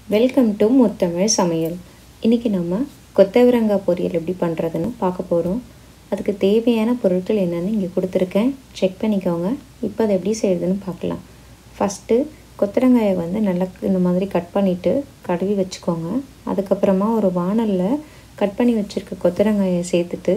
welcome to முத்தமிழ் சமையல் இன்றைக்கி நம்ம கொத்தவரங்காய் பொரியல் எப்படி பண்ணுறதுன்னு பார்க்க போகிறோம் அதுக்கு தேவையான பொருட்கள் என்னென்னு இங்கே கொடுத்துருக்கேன் செக் பண்ணிக்கோங்க இப்போ அதை எப்படி செய்கிறதுன்னு பார்க்கலாம் ஃபஸ்ட்டு கொத்தரங்காயை வந்து நல்லா இந்த மாதிரி கட் பண்ணிவிட்டு கழுவி வச்சுக்கோங்க அதுக்கப்புறமா ஒரு வானலில் கட் பண்ணி வச்சுருக்க கொத்தரங்காயை சேர்த்துட்டு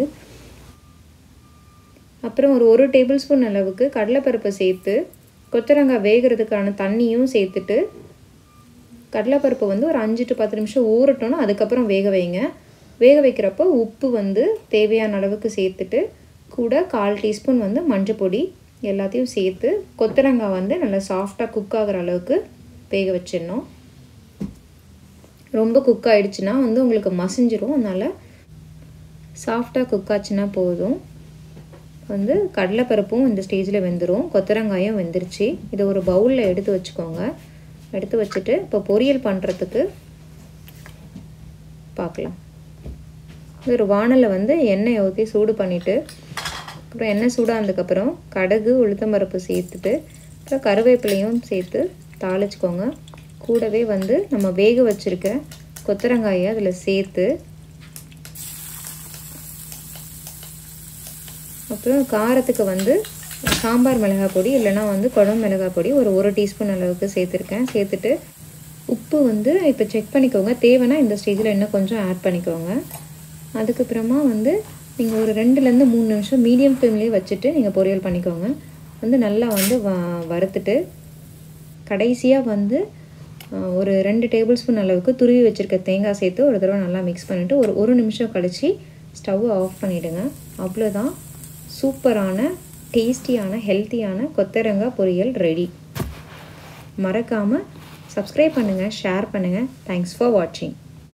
அப்புறம் ஒரு ஒரு டேபிள் ஸ்பூன் அளவுக்கு கடலைப்பருப்பை சேர்த்து கொத்தரங்காய் வேகிறதுக்கான தண்ணியும் சேர்த்துட்டு கடலைப்பருப்பு வந்து ஒரு அஞ்சு டு பத்து நிமிஷம் ஊறட்டோன்னா அதுக்கப்புறம் வேக வைங்க வேக வைக்கிறப்போ உப்பு வந்து தேவையான அளவுக்கு சேர்த்துட்டு கூட கால் டீஸ்பூன் வந்து மஞ்சள் பொடி எல்லாத்தையும் சேர்த்து கொத்தரங்காய் வந்து நல்லா சாஃப்டாக குக் ஆகிற அளவுக்கு வேக வச்சிடணும் ரொம்ப குக் ஆகிடுச்சுன்னா வந்து உங்களுக்கு மசிஞ்சிரும் அதனால் சாஃப்டாக குக் ஆச்சுன்னா போதும் வந்து கடலைப்பருப்பும் இந்த ஸ்டேஜில் வெந்துடும் கொத்தரங்காயும் வெந்துருச்சு இதை ஒரு பவுலில் எடுத்து வச்சுக்கோங்க எடுத்து வச்சுட்டு இப்போ பொரியல் பண்ணுறதுக்கு பார்க்கலாம் ஒரு வானலில் வந்து எண்ணெய் ஊற்றி சூடு பண்ணிவிட்டு அப்புறம் எண்ணெய் சூடானதுக்கப்புறம் கடுகு உளுத்தம்பருப்பு சேர்த்துட்டு அப்புறம் கருவேப்பிலையும் சேர்த்து தாளிச்சுக்கோங்க கூடவே வந்து நம்ம வேக வச்சுருக்க கொத்தரங்காயை அதில் சேர்த்து அப்புறம் காரத்துக்கு வந்து சாம்பார் மிளகாய் பொடி இல்லைனா வந்து குழம்பு மிளகாய் பொடி ஒரு ஒரு டீஸ்பூன் அளவுக்கு சேர்த்துருக்கேன் சேர்த்துட்டு உப்பு வந்து இப்போ செக் பண்ணிக்கோங்க தேவைன்னா இந்த ஸ்டேஜில் இன்னும் கொஞ்சம் ஆட் பண்ணிக்கோங்க அதுக்கப்புறமா வந்து நீங்கள் ஒரு ரெண்டுலேருந்து மூணு நிமிஷம் மீடியம் ஃப்ளேம்லேயே வச்சுட்டு நீங்கள் பொரியல் பண்ணிக்கோங்க வந்து நல்லா வந்து வ வறுத்துட்டு கடைசியாக வந்து ஒரு ரெண்டு டேபிள் ஸ்பூன் அளவுக்கு துருவி வச்சுருக்க தேங்காய் சேர்த்து ஒரு தடவை நல்லா மிக்ஸ் பண்ணிவிட்டு ஒரு ஒரு நிமிஷம் கழித்து ஸ்டவ் ஆஃப் பண்ணிவிடுங்க அவ்வளோதான் சூப்பரான டேஸ்டியான ஹெல்த்தியான கொத்தரங்காய் பொரியல் ரெடி மறக்காமல் சப்ஸ்கிரைப் பண்ணுங்கள் ஷேர் பண்ணுங்கள் தேங்க்ஸ் ஃபார் வாட்சிங்